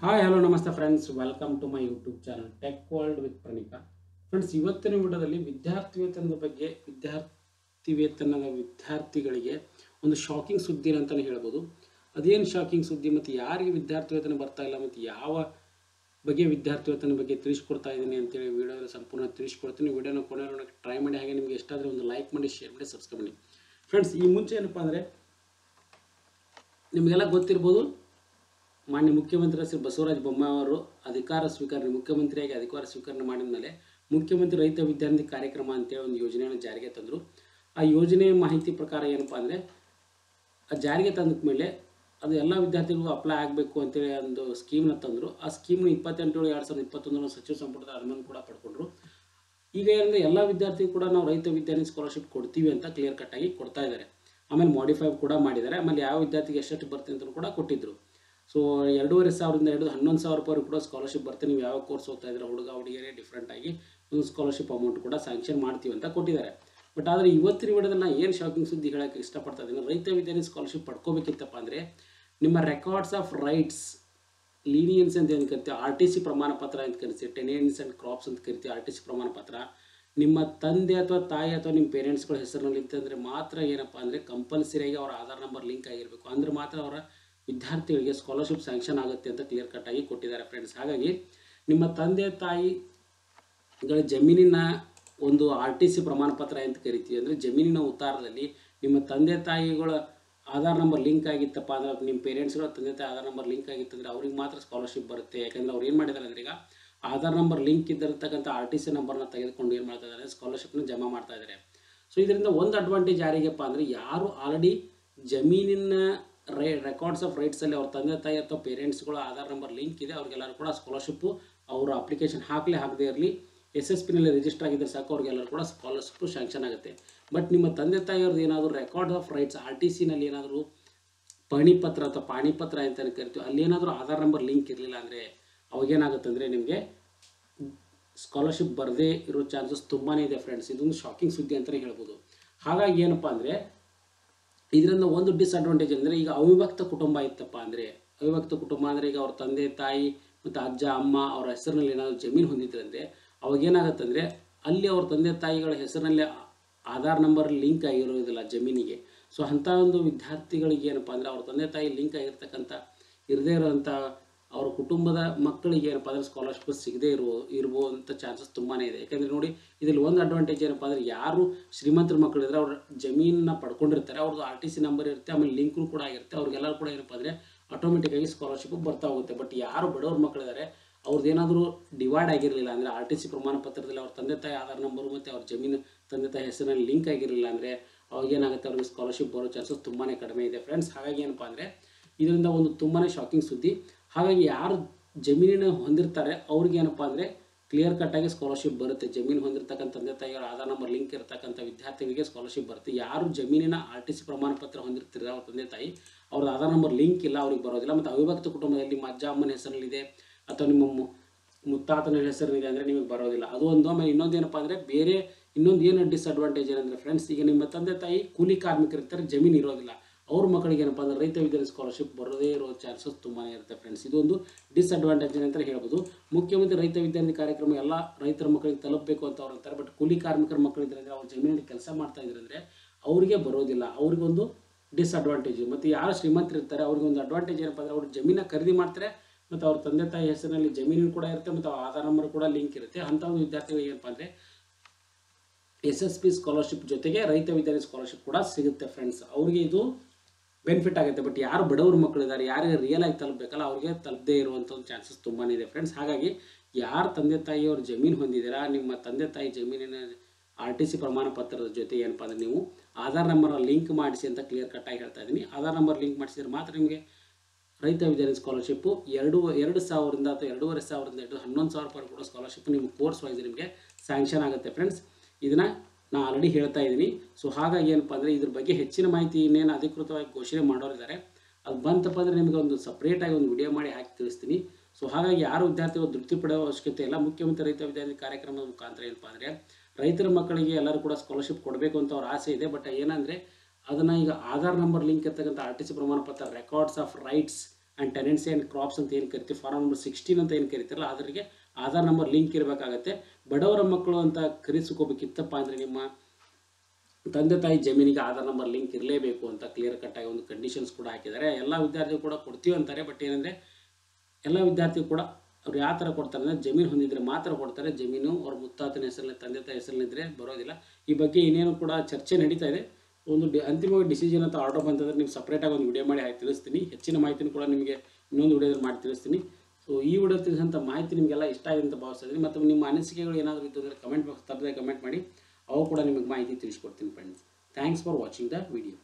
hi hello ನಮಸ್ತೆ friends welcome to my YouTube channel tech world with Praneetha friends ಇವತ್ತಿನ ವಿಡಿಯೋದಲ್ಲಿ ವಿದ್ಯಾರ್ಥಿ ವೇತನದ ಬಗ್ಗೆ ವಿದ್ಯಾರ್ಥಿ ವೇತನದ ವಿದ್ಯಾರ್ಥಿಗಳಿಗೆ ಒಂದು ಶಾಕಿಂಗ್ ಸುದ್ದಿ ಅಂತಲೇ ಹೇಳ್ಬೋದು ಅದೇನು ಶಾಕಿಂಗ್ ಸುದ್ದಿ ಮತ್ತು ಯಾರಿಗೆ ವಿದ್ಯಾರ್ಥಿ ವೇತನ ಬರ್ತಾ ಇಲ್ಲ ಮತ್ತು ಯಾವ ಬಗ್ಗೆ ವಿದ್ಯಾರ್ಥಿ ವೇತನ ಬಗ್ಗೆ ತಿಳಿಸ್ಕೊಡ್ತಾ ಇದ್ದೀನಿ ಅಂತೇಳಿ ವಿಡಿಯೋದಲ್ಲಿ ಸಂಪೂರ್ಣ ತಿಳಿಸ್ಕೊಡ್ತೀನಿ ವಿಡಿಯೋನ ಕೊನೆ ನೋಡೋಕ್ಕೆ ಟ್ರೈ ಮಾಡಿ ಹಾಗೆ ನಿಮಗೆ ಎಷ್ಟಾದರೆ ಒಂದು ಲೈಕ್ ಮಾಡಿ ಶೇರ್ ಮಾಡಿ ಸಬ್ಸ್ಕ್ರೈಬ್ ಮಾಡಿ ಫ್ರೆಂಡ್ಸ್ ಈ ಮುಂಚೆ ಏನಪ್ಪ ಅಂದರೆ ನಿಮಗೆಲ್ಲ ಗೊತ್ತಿರ್ಬೋದು ಮಾನ್ಯ ಮುಖ್ಯಮಂತ್ರಿ ಶ್ರೀ ಬಸವರಾಜ ಬೊಮ್ಮಾಯಿ ಅವರು ಅಧಿಕಾರ ಸ್ವೀಕರಣೆ ಮುಖ್ಯಮಂತ್ರಿಯಾಗಿ ಅಧಿಕಾರ ಸ್ವೀಕರಣೆ ಮಾಡಿದ ಮೇಲೆ ಮುಖ್ಯಮಂತ್ರಿ ರೈತ ವಿದ್ಯಾರ್ಥಿ ಕಾರ್ಯಕ್ರಮ ಅಂತೇಳಿ ಒಂದು ಯೋಜನೆಯನ್ನು ಜಾರಿಗೆ ತಂದರು ಆ ಯೋಜನೆಯ ಮಾಹಿತಿ ಪ್ರಕಾರ ಏನಪ್ಪ ಅಂದರೆ ಆ ಜಾರಿಗೆ ತಂದ ಮೇಲೆ ಅದು ಎಲ್ಲ ವಿದ್ಯಾರ್ಥಿಗಳಿಗೂ ಅಪ್ಲೈ ಆಗಬೇಕು ಅಂತೇಳಿ ಒಂದು ಸ್ಕೀಮ್ನ ತಂದರು ಆ ಸ್ಕೀಮ್ನ ಇಪ್ಪತ್ತೆಂಟು ಏಳು ಎರಡು ಸಾವಿರದ ಇಪ್ಪತ್ತೊಂದರ ಸಚಿವ ಸಂಪುಟದ ಅನುಮತಿ ಕೂಡ ಪಡ್ಕೊಂಡ್ರು ಈಗ ಏನಂದರೆ ಎಲ್ಲ ವಿದ್ಯಾರ್ಥಿಗಳು ಕೂಡ ನಾವು ರೈತ ವಿದ್ಯಾರ್ಥಿ ಸ್ಕಾಲರ್ಶಿಪ್ ಕೊಡ್ತೀವಿ ಅಂತ ಕ್ಲಿಯರ್ ಕಟ್ಟಾಗಿ ಕೊಡ್ತಾ ಇದ್ದಾರೆ ಆಮೇಲೆ ಮಾಡಿಫೈ ಕೂಡ ಮಾಡಿದ್ದಾರೆ ಆಮೇಲೆ ಯಾವ ವಿದ್ಯಾರ್ಥಿಗೆ ಎಷ್ಟೆಷ್ಟು ಬರ್ತದೆ ಅಂತ ಕೂಡ ಕೊಟ್ಟಿದ್ದರು ಸೊ ಎರಡೂವರೆ ಸಾವಿರದಿಂದ ಹಿಡಿದು ಹನ್ನೊಂದು ಸಾವಿರ ರೂಪಾಯಿ ಕೂಡ ಸ್ಕಾಲರ್ಶಿಪ್ ಬರ್ತದೆ ನೀವು ಯಾವ ಕೋರ್ಸ್ ಓದ್ತಾ ಇದ್ರೆ ಹುಡುಗ ಹುಡುಗಿಯರೇ ಡಿಫ್ರೆಂಟ್ ಆಗಿ ಒಂದು ಸ್ಕಾಲರ್ಶಿಪ್ ಅಮೌಂಟ್ ಕೂಡ ಸ್ಯಾಂಕ್ಷನ್ ಮಾಡ್ತೀವಿ ಅಂತ ಕೊಟ್ಟಿದ್ದಾರೆ ಬಟ್ ಆದರೆ ಇವತ್ತಿನ ವಿಡಿಯೋದಲ್ಲಿ ನಾನು ಏನು ಶಾಕಿಂಗ್ ಸುದ್ದಿ ಹೇಳೋಕ್ಕೆ ಇಷ್ಟಪಡ್ತಾ ಇದ್ದೀನಿ ರೈತ ವಿದ್ಯಾರ್ಥಿ ಸ್ಕಾಲರ್ಶಿಪ್ ಪಡ್ಕೋಬೇಕಿತ್ತಪ್ಪ ಅಂದರೆ ನಿಮ್ಮ ರೆಕಾರ್ಡ್ಸ್ ಆಫ್ ರೈಟ್ಸ್ ಲೀನಿಯನ್ಸ್ ಅಂತ ಏನು ಕರಿತೀವಿ ಆರ್ ಟಿ ಸಿ ಪ್ರಮಾಣ ಪತ್ರ ಅಂತ ಕರಿತೀವಿ ಟೆನೇನ್ಸ್ ಆ್ಯಂಡ್ ಕ್ರಾಪ್ಸ್ ಅಂತ ಕರಿತೀವಿ ಆರ್ ಟಿ ಸಿ ಪ್ರಮಾಣ ಪತ್ರ ನಿಮ್ಮ ತಂದೆ ಅಥವಾ ತಾಯಿ ಅಥವಾ ನಿಮ್ಮ ಪೇರೆಂಟ್ಸ್ಗಳ ಹೆಸರಿನಲ್ಲಿ ಇತ್ತಂದರೆ ಮಾತ್ರ ಏನಪ್ಪ ಅಂದರೆ ಕಂಪಲ್ಸರಿಯಾಗಿ ಅವರ ಆಧಾರ್ ನಂಬರ್ ಲಿಂಕ್ ಆಗಿರಬೇಕು ಅಂದರೆ ಮಾತ್ರ ಅವರ ವಿದ್ಯಾರ್ಥಿಗಳಿಗೆ ಸ್ಕಾಲರ್ಶಿಪ್ ಸ್ಯಾಂಕ್ಷನ್ ಆಗುತ್ತೆ ಅಂತ ಕ್ಲಿಯರ್ ಕಟ್ ಆಗಿ ಕೊಟ್ಟಿದ್ದಾರೆ ಫ್ರೆಂಡ್ಸ್ ಹಾಗಾಗಿ ನಿಮ್ಮ ತಂದೆ ತಾಯಿಗಳ ಜಮೀನಿನ ಒಂದು ಆರ್ ಟಿ ಸಿ ಪ್ರಮಾಣ ಪತ್ರ ಅಂತ ಕರಿತೀವಿ ಅಂದರೆ ಜಮೀನಿನ ಉತ್ತಾರದಲ್ಲಿ ನಿಮ್ಮ ತಂದೆ ತಾಯಿಗಳ ಆಧಾರ್ ನಂಬರ್ ಲಿಂಕ್ ಆಗಿತ್ತಪ್ಪ ಅಂದ್ರೆ ನಿಮ್ಮ ಪೇರೆಂಟ್ಸ್ಗಳ ತಂದೆ ತಾಯಿ ಆಧಾರ್ ನಂಬರ್ ಲಿಂಕ್ ಆಗಿತ್ತಂದ್ರೆ ಅವ್ರಿಗೆ ಮಾತ್ರ ಸ್ಕಾಲರ್ಶಿಪ್ ಬರುತ್ತೆ ಯಾಕಂದ್ರೆ ಅವ್ರು ಏನು ಮಾಡಿದ್ದಾರೆ ಅಂದ್ರೆ ಈಗ ಆಧಾರ್ ನಂಬರ್ ಲಿಂಕ್ ಇದ್ದಿರತಕ್ಕಂಥ ಆರ್ ಟಿ ಸಿ ನಂಬರ್ನ ತೆಗೆದುಕೊಂಡು ಏನು ಮಾಡ್ತಾ ಇದ್ದಾರೆ ಸ್ಕಾಲರ್ಶಿಪ್ನ ಜಮಾ ಮಾಡ್ತಾ ಇದ್ದಾರೆ ಸೊ ಇದರಿಂದ ಒಂದು ಅಡ್ವಾಂಟೇಜ್ ಯಾರಿಗಪ್ಪ ಅಂದರೆ ಯಾರು ಆಲ್ರೆಡಿ ಜಮೀನಿನ ರೈ ರೆಕಾರ್ಡ್ಸ್ ಆಫ್ ರೈಟ್ಸಲ್ಲಿ ಅವ್ರ ತಂದೆ ತಾಯಿ ಅಥವಾ ಪೇರೆಂಟ್ಸ್ಗಳ ಆಧಾರ್ ನಂಬರ್ ಲಿಂಕ್ ಇದೆ ಅವ್ರಿಗೆಲ್ಲರೂ ಕೂಡ ಸ್ಕಾಲರ್ಶಿಪ್ಪು ಅವರು ಅಪ್ಲಿಕೇಶನ್ ಹಾಕಲೇ ಹಾಕದೇ ಇರಲಿ ಎಸ್ ಎಸ್ ಪಿನಲ್ಲಿ ರಿಜಿಸ್ಟರ್ ಆಗಿದ್ದರೆ ಸಾಕು ಅವ್ರಿಗೆಲ್ಲರೂ ಕೂಡ ಸ್ಕಾಲರ್ಶಿಪ್ಪು ಶಾಂಕ್ಷನ್ ಆಗುತ್ತೆ ಬಟ್ ನಿಮ್ಮ ತಂದೆ ತಾಯಿಯವ್ರದ್ದು ಏನಾದರೂ record of rights R T ಸಿನಲ್ಲಿ ಏನಾದರೂ ಪತ್ರ ಅಥವಾ ಪಾಣಿಪತ್ರ ಅಂತ ಕರಿತೀವಿ ಅಲ್ಲಿ ಏನಾದರೂ ಆಧಾರ್ ನಂಬರ್ ಲಿಂಕ್ ಇರಲಿಲ್ಲ ಅಂದರೆ ಅವಾಗೇನಾಗುತ್ತೆ ಅಂದರೆ ನಿಮಗೆ ಸ್ಕಾಲರ್ಶಿಪ್ ಬರದೇ ಇರೋ ಚಾನ್ಸಸ್ ತುಂಬಾ ಇದೆ ಫ್ರೆಂಡ್ಸ್ ಇದೊಂದು ಶಾಕಿಂಗ್ ಸುದ್ದಿ ಅಂತಲೇ ಹೇಳ್ಬೋದು ಹಾಗಾಗಿ ಏನಪ್ಪ ಅಂದರೆ ಇದರಿಂದ ಒಂದು ಡಿಸ್ಅಡ್ವಾಂಟೇಜ್ ಅಂದರೆ ಈಗ ಅವಿಭಕ್ತ ಕುಟುಂಬ ಇತ್ತಪ್ಪ ಅಂದರೆ ಅವಿಭಕ್ತ ಕುಟುಂಬ ಅಂದರೆ ಈಗ ಅವ್ರ ತಂದೆ ತಾಯಿ ಮತ್ತು ಅಜ್ಜ ಅಮ್ಮ ಅವರ ಹೆಸರಿನಲ್ಲಿ ಏನಾದರೂ ಜಮೀನು ಹೊಂದಿದ್ರಂದರೆ ಅವಾಗೇನಾಗುತ್ತೆ ಅಂದರೆ ಅಲ್ಲಿ ಅವ್ರ ತಂದೆ ತಾಯಿಗಳ ಹೆಸರಿನಲ್ಲಿ ಆಧಾರ್ ನಂಬರ್ ಲಿಂಕ್ ಆಗಿರೋದಿಲ್ಲ ಜಮೀನಿಗೆ ಸೊ ಅಂಥ ಒಂದು ವಿದ್ಯಾರ್ಥಿಗಳಿಗೆ ಏನಪ್ಪ ಅಂದರೆ ಅವ್ರ ತಂದೆ ತಾಯಿ ಲಿಂಕ್ ಆಗಿರ್ತಕ್ಕಂಥ ಇರದೇ ಇರೋಂಥ ಅವ್ರ ಕುಟುಂಬದ ಮಕ್ಕಳಿಗೆ ಏನಪ್ಪ ಅಂದರೆ ಸ್ಕಾಲರ್ಶಿಪ್ ಸಿಗದೇ ಇರುವ ಇರ್ಬೋದಂಥ ಚಾನ್ಸಸ್ ತುಂಬಾ ಇದೆ ಯಾಕಂದರೆ ನೋಡಿ ಇದರಲ್ಲಿ ಒಂದು ಅಡ್ವಾಂಟೇಜ್ ಏನಪ್ಪ ಅಂದರೆ ಯಾರು ಶ್ರೀಮಂತರ ಮಕ್ಕಳಿದ್ರೆ ಅವ್ರ ಜಮೀನನ್ನ ಪಡ್ಕೊಂಡಿರ್ತಾರೆ ಅವ್ರದ್ದು ಆರ್ ಟಿ ಸಿ ನಂಬರ್ ಇರುತ್ತೆ ಆಮೇಲೆ ಲಿಂಕ್ನು ಕೂಡ ಆಗಿರುತ್ತೆ ಅವ್ರಿಗೆಲ್ಲರೂ ಕೂಡ ಏನಪ್ಪ ಅಂದರೆ ಆಟೋಮೆಟಿಕ್ಕಾಗಿ ಸ್ಕಾಲರ್ಶಿಪ್ ಬರ್ತಾ ಹೋಗುತ್ತೆ ಬಟ್ ಯಾರು ಬಡವ್ರ ಮಕ್ಕಳಿದ್ದಾರೆ ಅವ್ರದ್ದು ಏನಾದರೂ ಡಿವೈಡ್ ಆಗಿರಲಿಲ್ಲ ಅಂದರೆ ಆರ್ ಟಿ ಸಿ ಪ್ರಮಾಣ ಪತ್ರದಲ್ಲಿ ಅವ್ರ ತಂದೆ ತಾಯಿ ಆಧಾರ್ ನಂಬರು ಮತ್ತು ಅವ್ರ ಜಮೀನು ತಂದೆ ತಾಯಿ ಹೆಸರಿನಲ್ಲಿ ಲಿಂಕ್ ಆಗಿರಲಿಲ್ಲ ಅಂದರೆ ಅವಾಗ ಏನಾಗುತ್ತೆ ಅವ್ರಿಗೆ ಸ್ಕಾಲರ್ಶಿಪ್ ಬರೋ ಚಾನ್ಸಸ್ ತುಂಬಾ ಕಡಿಮೆ ಇದೆ ಫ್ರೆಂಡ್ಸ್ ಹಾಗಾಗಿ ಏನಪ್ಪ ಅಂದರೆ ಇದರಿಂದ ಒಂದು ತುಂಬಾ ಶಾಕಿಂಗ್ ಸುದ್ದಿ ಹಾಗಾಗಿ ಯಾರು ಜಮೀನಿನ ಹೊಂದಿರ್ತಾರೆ ಅವ್ರಿಗೆ ಏನಪ್ಪ ಅಂದರೆ ಕ್ಲಿಯರ್ ಕಟ್ಟಾಗಿ ಸ್ಕಾಲರ್ಶಿಪ್ ಬರುತ್ತೆ ಜಮೀನು ಹೊಂದಿರತಕ್ಕಂಥ ತಂದೆ ತಾಯಿಗಳ ಆಧಾರ್ ನಂಬರ್ ಲಿಂಕ್ ಇರತಕ್ಕಂಥ ವಿದ್ಯಾರ್ಥಿಗಳಿಗೆ ಸ್ಕಾಲರ್ಶಿಪ್ ಬರುತ್ತೆ ಯಾರು ಜಮೀನಿನ ಆರ್ ಟಿ ಸಿ ಪ್ರಮಾಣ ಪತ್ರ ಹೊಂದಿರ್ತಾರೆ ಅವ್ರ ತಂದೆ ತಾಯಿ ಅವ್ರ ಆಧಾರ್ ನಂಬರ್ ಲಿಂಕ್ ಇಲ್ಲ ಅವ್ರಿಗೆ ಬರೋದಿಲ್ಲ ಮತ್ತು ಅವಿಭಕ್ತ ಕುಟುಂಬದಲ್ಲಿ ನಿಮ್ಮ ಅಜ್ಜ ಅಮ್ಮನ ಹೆಸರಿನಲ್ಲಿದೆ ಅಥವಾ ನಿಮ್ಮ ಮು- ಮುತ್ತಾತನ ಹೆಸರಿನಿದೆ ಅಂದರೆ ನಿಮಗೆ ಬರೋದಿಲ್ಲ ಅದು ಒಂದು ಆಮೇಲೆ ಇನ್ನೊಂದು ಏನಪ್ಪ ಅಂದರೆ ಬೇರೆ ಇನ್ನೊಂದು ಏನು ಡಿಸ್ಅಡ್ವಾಂಟೇಜ್ ಏನಂದರೆ ಫ್ರೆಂಡ್ಸ್ ಈಗ ನಿಮ್ಮ ತಂದೆ ತಾಯಿ ಕೂಲಿ ಕಾರ್ಮಿಕರಿರ್ತಾರೆ ಜಮೀನು ಇರೋದಿಲ್ಲ ಅವ್ರ ಮಕ್ಕಳಿಗೆ ಏನಪ್ಪ ಅಂದರೆ ರೈತ ವಿದ್ಯಾರ್ಥಿ ಸ್ಕಾಲರ್ಶಿಪ್ ಬರೋದೇ ಇರೋ ಚಾನ್ಸಸ್ ತುಂಬಾ ಇರುತ್ತೆ ಫ್ರೆಂಡ್ಸ್ ಇದೊಂದು ಡಿಸ್ಅಡ್ವಾಂಟೇಜ್ ಅಂತ ಹೇಳ್ಬೋದು ಮುಖ್ಯಮಂತ್ರಿ ರೈತ ವಿದ್ಯಾರ್ಥಿ ಕಾರ್ಯಕ್ರಮ ಎಲ್ಲ ರೈತರ ಮಕ್ಕಳಿಗೆ ತಲುಪಬೇಕು ಅಂತ ಅವ್ರು ಅಂತಾರೆ ಬಟ್ ಕೂಲಿ ಕಾರ್ಮಿಕರ ಮಕ್ಕಳಿದ್ರೆ ಅಂದರೆ ಅವ್ರು ಜಮೀನಲ್ಲಿ ಕೆಲಸ ಮಾಡ್ತಾ ಇದ್ದಾರೆ ಅಂದರೆ ಅವರಿಗೆ ಬರೋದಿಲ್ಲ ಅವ್ರಿಗೊಂದು ಡಿಸ್ಅಡ್ವಾಂಟೇಜ್ ಮತ್ತು ಯಾರು ಶ್ರೀಮಂತರು ಇರ್ತಾರೆ ಅವ್ರಿಗೆ ಒಂದು ಅಡ್ವಾಂಟೇಜ್ ಏನಪ್ಪ ಅಂದರೆ ಅವ್ರು ಜಮೀನ ಖರೀದಿ ಮಾಡ್ತಾರೆ ಮತ್ತು ಅವ್ರ ತಂದೆ ತಾಯಿ ಹೆಸರಿನಲ್ಲಿ ಜಮೀನು ಕೂಡ ಇರುತ್ತೆ ಮತ್ತು ಅವ್ರ ಆಧಾರ್ ನಂಬರ್ ಕೂಡ ಲಿಂಕ್ ಇರುತ್ತೆ ಅಂಥ ಒಂದು ವಿದ್ಯಾರ್ಥಿಗಳಿಗೆ ಏನಪ್ಪ ಅಂದರೆ ಎಸ್ ಎಸ್ ಪಿ ಸ್ಕಾಲರ್ಶಿಪ್ ಜೊತೆಗೆ ರೈತ ವಿದ್ಯಾರ್ಥಿ ಸ್ಕಾಲರ್ಶಿಪ್ ಕೂಡ ಸಿಗುತ್ತೆ ಫ್ರೆಂಡ್ಸ್ ಅವ್ರಿಗೆ ಇದು ಬೆನಿಫಿಟ್ ಆಗುತ್ತೆ ಬಟ್ ಯಾರು ಬಡವ್ರ ಮಕ್ಕಳಿದ್ದಾರೆ ಯಾರಿಗೆ ರಿಯಲ್ ಆಗಿ ತಲುಪಬೇಕಲ್ಲ ಅವ್ರಿಗೆ ತಲುಪದೇ ಇರುವಂಥ ಒಂದು ಚಾನ್ಸಸ್ ತುಂಬಾ ಇದೆ ಫ್ರೆಂಡ್ಸ್ ಹಾಗಾಗಿ ಯಾರು ತಂದೆ ತಾಯಿಯವ್ರ ಜಮೀನು ಹೊಂದಿದ್ದೀರಾ ನಿಮ್ಮ ತಂದೆ ತಾಯಿ ಜಮೀನಿನ ಆರ್ ಟಿ ಸಿ ಪ್ರಮಾಣ ಪತ್ರದ ಜೊತೆ ಏನಪ್ಪ ಅಂದರೆ ನೀವು ಆಧಾರ್ ನಂಬರ್ನ ಲಿಂಕ್ ಮಾಡಿಸಿ ಅಂತ ಕ್ಲಿಯರ್ ಕಟ್ಟಾಗಿ ಹೇಳ್ತಾ ಇದ್ದೀನಿ ಆಧಾರ್ ನಂಬರ್ ಲಿಂಕ್ ಮಾಡಿಸಿದ್ರೆ ಮಾತ್ರ ನಿಮಗೆ ರೈತ ವಿದ್ಯಾರ್ಥಿ ಸ್ಕಾಲರ್ಶಿಪ್ಪು ಎರಡು ಎರಡು ಸಾವಿರದಿಂದ ಅಥವಾ ಎರಡೂವರೆ ಸಾವಿರದಿಂದ ಹಿಡಿದು ಹನ್ನೊಂದು ಸಾವಿರ ರೂಪಾಯಿ ಕೂಡ ಸ್ಕಾಲರ್ಶಿಪ್ ನಿಮ್ಮ ಕೋರ್ಸ್ ವೈಸ್ ನಿಮಗೆ ಸ್ಯಾಂಕ್ಷನ್ ಆಗುತ್ತೆ ಫ್ರೆಂಡ್ಸ್ ಇದನ್ನು ನಾನು ಆಲ್ರೆಡಿ ಹೇಳ್ತಾ ಇದ್ದೀನಿ ಸೊ ಹಾಗಾಗಿ ಏನಪ್ಪ ಅಂದರೆ ಇದ್ರ ಬಗ್ಗೆ ಹೆಚ್ಚಿನ ಮಾಹಿತಿ ಇನ್ನೇನು ಅಧಿಕೃತವಾಗಿ ಘೋಷಣೆ ಮಾಡೋರಿದ್ದಾರೆ ಅದು ಬಂತಪ್ಪ ಅಂದರೆ ನಿಮಗೆ ಒಂದು ಸಪ್ರೇಟಾಗಿ ಒಂದು ವಿಡಿಯೋ ಮಾಡಿ ಹಾಕಿ ತಿಳಿಸ್ತೀನಿ ಸೊ ಹಾಗಾಗಿ ಯಾರು ವಿದ್ಯಾರ್ಥಿಗಳು ತೃಪ್ತಿ ಪಡೆಯುವ ಅವಶ್ಯಕತೆ ಇಲ್ಲ ಮುಖ್ಯಮಂತ್ರಿ ರೈತ ವಿದ್ಯಾರ್ಥಿ ಕಾರ್ಯಕ್ರಮದ ಮುಖಾಂತರ ಏನಪ್ಪ ಅಂದರೆ ರೈತರ ಮಕ್ಕಳಿಗೆ ಎಲ್ಲರೂ ಕೂಡ ಸ್ಕಾಲರ್ಶಿಪ್ ಕೊಡಬೇಕು ಅಂತ ಅವ್ರ ಆಸೆ ಇದೆ ಬಟ್ ಏನಂದರೆ ಅದನ್ನು ಈಗ ಆಧಾರ್ ನಂಬರ್ ಲಿಂಕ್ ಇರ್ತಕ್ಕಂಥ ಆರ್ ಟಿ ಸಿ ಪ್ರಮಾಣ ಪತ್ರ records of rights and tenancy and crops ಅಂತ ಏನು ಕರಿತೀವಿ ಫಾರಂ ನಂಬರ್ ಸಿಕ್ಸ್ಟೀನ್ ಅಂತ ಏನು ಕರಿತಾರಲ್ಲ ಅದರಿಗೆ ಆಧಾರ್ ನಂಬರ್ ಲಿಂಕ್ ಇರಬೇಕಾಗತ್ತೆ ಬಡವರ ಮಕ್ಕಳು ಅಂತ ಕರೆಸ್ಕೋಬೇಕಿತ್ತಪ್ಪ ಅಂದರೆ ನಿಮ್ಮ ತಂದೆ ತಾಯಿ ಜಮೀನಿಗೆ ಆಧಾರ್ ನಂಬರ್ ಲಿಂಕ್ ಇರಲೇಬೇಕು ಅಂತ ಕ್ಲಿಯರ್ ಕಟ್ಟಾಗಿ ಒಂದು ಕಂಡೀಷನ್ಸ್ ಕೂಡ ಹಾಕಿದ್ದಾರೆ ಎಲ್ಲ ವಿದ್ಯಾರ್ಥಿಗಳು ಕೂಡ ಕೊಡ್ತೀವಿ ಅಂತಾರೆ ಬಟ್ ಏನಂದರೆ ಎಲ್ಲ ವಿದ್ಯಾರ್ಥಿಗಳು ಕೂಡ ಅವ್ರು ಯಾವ ಥರ ಕೊಡ್ತಾರೆ ಅಂದರೆ ಜಮೀನು ಹೊಂದಿದ್ರೆ ಮಾತ್ರ ಕೊಡ್ತಾರೆ ಜಮೀನು ಅವ್ರ ಮುತ್ತಾತನ ಹೆಸರಲ್ಲಿ ತಂದೆ ತಾಯಿ ಹೆಸರಲ್ಲಿದ್ದರೆ ಬರೋದಿಲ್ಲ ಈ ಬಗ್ಗೆ ಇನ್ನೇನು ಕೂಡ ಚರ್ಚೆ ನಡೀತಾ ಇದೆ ಒಂದು ಡಿ ಅಂತಿಮವಾಗಿ ಡಿಸಿಷನ್ ಅಂತ ಆರ್ಡರ್ ಬಂತಂದ್ರೆ ನೀವು ಸಪ್ರೇಟಾಗಿ ಒಂದು ವಿಡಿಯೋ ಮಾಡಿ ಹಾಕಿ ತಿಳಿಸ್ತೀನಿ ಹೆಚ್ಚಿನ ಮಾಹಿತಿನೂ ಕೂಡ ನಿಮಗೆ ಇನ್ನೊಂದು ವಿಡಿಯೋದಲ್ಲಿ ಮಾಡಿ ತಿಳಿಸ್ತೀನಿ ಸೊ ಈ ವಿಡಿಯೋ ತಿಳಿಸಂಥ ಮಾಹಿತಿ ನಿಮಗೆಲ್ಲ ಇಷ್ಟ ಆಗಿದೆ ಅಂತ ಭಾವಿಸ್ತೀನಿ ಮತ್ತು ನಿಮ್ಮ ಅನಿಸಿಕೆಗಳು ಏನಾದರೂ ಇತ್ತು ಅಂದರೆ ಕಮೆಂಟ್ ಬಾಕ್ಸ್ ತಪ್ಪದೆ ಕಮೆಂಟ್ ಮಾಡಿ ಅವು ಕೂಡ ನಿಮಗೆ ಮಾಹಿತಿ ತಿಳಿಸ್ಕೊಡ್ತೀನಿ friends thanks for watching the video